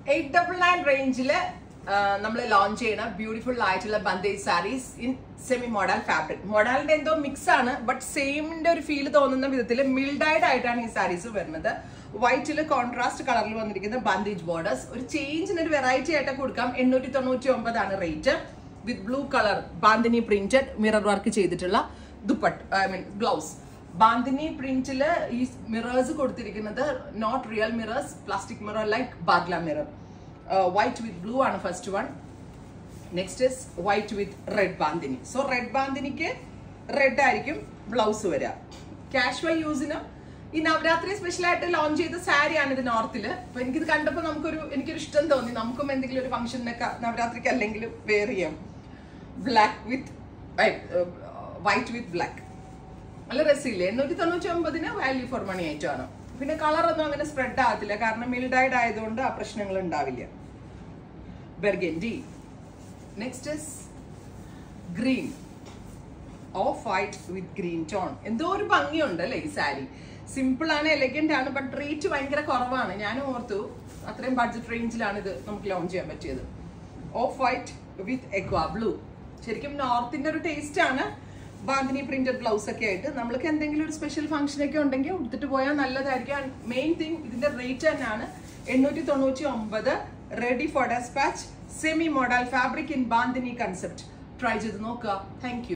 eight double nine റേഞ്ചില് നമ്മൾ launch ചെയ്യണ beautiful ആയിട്ടുള്ള bandhej sarees in semi model fabric മോഡലിന്റെ എന്തോ മിക്സ് ആണ് ബട്ട് സെയിമിന്റെ ഒരു ഫീൽ തോന്നുന്ന വിധത്തിൽ മിൽഡൈഡ് ആയിട്ടാണ് ഈ സാരീസ് വരുന്നത് വൈറ്റിൽ കോൺട്രാസ്റ്റ് കളറിൽ വന്നിരിക്കുന്ന ബന്ദേജ് ബോർഡേഴ്സ് ഒരു ചേഞ്ചിന് ഒരു വെറൈറ്റി ആയിട്ട് കൊടുക്കാം എണ്ണൂറ്റി തൊണ്ണൂറ്റി ഒമ്പതാണ് rate with blue colour bandhani printed mirror work ചെയ്തിട്ടുള്ള dupatta I mean blouse bandhani പ്രിന്റില് ഈ മിറേഴ്സ് കൊടുത്തിരിക്കുന്നത് not real mirrors plastic mirror like ബാഗ്ല മിറർ വൈറ്റ് വിത്ത് ബ്ലൂ ആണ് first one next is white with red bandhani so red ബാന്തിനിക്ക് റെഡ് ആയിരിക്കും blouse വരിക casual യൂസിന് ഈ നവരാത്രി സ്പെഷ്യൽ ആയിട്ട് ലോഞ്ച് ചെയ്ത സാരിയാണ് ഇത് നോർത്തില് അപ്പൊ എനിക്കിത് കണ്ടപ്പോൾ നമുക്കൊരു എനിക്കൊരു ഇഷ്ടം തോന്നി നമുക്കും എന്തെങ്കിലും ഒരു ഫംഗ്ഷനൊക്കെ നവരാത്രിക്ക് അല്ലെങ്കിലും വെയർ ചെയ്യാം black with white with black നല്ല രസമില്ലേ എണ്ണൂറ്റി തൊണ്ണൂറ്റി ഒമ്പതിന് വാല്യൂ ഫോർ മണി ആയിട്ടാണ് പിന്നെ കളർ ഒന്നും അങ്ങനെ സ്പ്രെഡ് ആകത്തില്ല കാരണം മിൽഡൈഡ് ആയതുകൊണ്ട് ആ പ്രശ്നങ്ങൾ ഉണ്ടാവില്ല burgundy next is green off white with green tone എന്തോ ഒരു ഭംഗിയുണ്ട് അല്ലേ ഈ സാരി സിമ്പിൾ ആണ് എലഗന്റ് ആണ് ബട്ട് റേറ്റ് ഭയങ്കര കുറവാണ് ഞാൻ ഓർത്തു അത്രയും ബഡ്ജറ്റ് റേഞ്ചിലാണ് ഇത് നമുക്ക് ലോഞ്ച് ചെയ്യാൻ പറ്റിയത് off white with aqua blue ശരിക്കും നോർത്തിന്റെ ഒരു ടേസ്റ്റ് ആണ് ബാന്തിനി പ്രിന്റഡ് ബ്ലൗസ് ഒക്കെ ആയിട്ട് നമ്മൾക്ക് എന്തെങ്കിലും ഒരു സ്പെഷ്യൽ ഫംഗ്ഷൻ ഒക്കെ ഉണ്ടെങ്കിൽ ഉടുത്തിട്ട് പോയാൽ നല്ലതായിരിക്കും മെയിൻ തിങ് ഇതിന്റെ റേറ്റ് തന്നെയാണ് എണ്ണൂറ്റി തൊണ്ണൂറ്റി ഒമ്പത് ready for despatch semi model fabric in bandhani concept try ചെയ്ത് നോക്കുക താങ്ക്